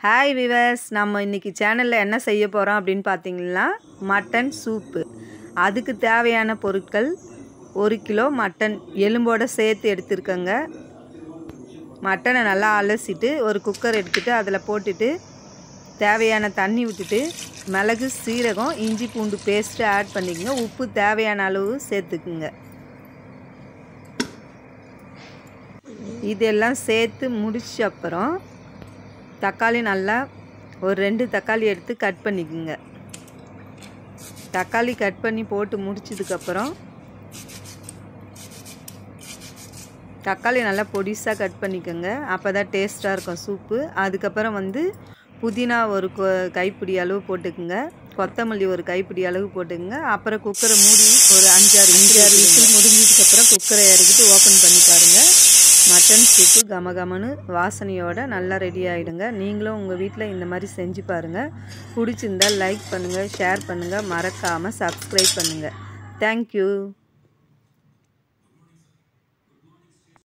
hi viewers நம்ம இன்றைக்கி சேனலில் என்ன செய்ய போகிறோம் அப்படின்னு பார்த்தீங்கன்னா மட்டன் சூப்பு அதுக்கு தேவையான பொருட்கள் ஒரு கிலோ மட்டன் எலும்போடு சேர்த்து எடுத்துருக்கங்க மட்டனை நல்லா அலசிட்டு ஒரு குக்கர் எடுத்துகிட்டு அதில் போட்டுட்டு தேவையான தண்ணி விட்டுட்டு மிளகு சீரகம் இஞ்சி பூண்டு பேஸ்ட்டு ஆட் பண்ணிக்கோங்க உப்பு தேவையான அளவு சேர்த்துக்குங்க இதெல்லாம் சேர்த்து முடிச்ச அப்புறம் தக்காளி நல்லா ஒரு ரெண்டு தக்காளி எடுத்து கட் பண்ணிக்கோங்க தக்காளி கட் பண்ணி போட்டு முடிச்சதுக்கப்புறம் தக்காளி நல்லா பொடிசாக கட் பண்ணிக்கோங்க அப்போ தான் டேஸ்ட்டாக இருக்கும் சூப்பு அதுக்கப்புறம் வந்து புதினா ஒரு கொ கைப்பிடி அளவு போட்டுக்குங்க கொத்தமல்லி ஒரு கைப்பிடி அளவு போட்டுக்குங்க அப்புறம் குக்கரை மூடி ஒரு அஞ்சாறு அஞ்சாறு விசில் முடிஞ்சதுக்கப்புறம் குக்கரை இறக்கிட்டு ஓப்பன் பண்ணி பாருங்கள் மட்டன் சூப்பு கமகமனு வாசனையோட நல்லா ரெடி ஆகிடுங்க நீங்களும் உங்கள் வீட்டில் இந்த மாதிரி செஞ்சு பாருங்கள் பிடிச்சிருந்தால் லைக் பண்ணுங்கள் ஷேர் பண்ணுங்கள் மறக்காமல் சப்ஸ்கிரைப் பண்ணுங்கள் தேங்க்யூ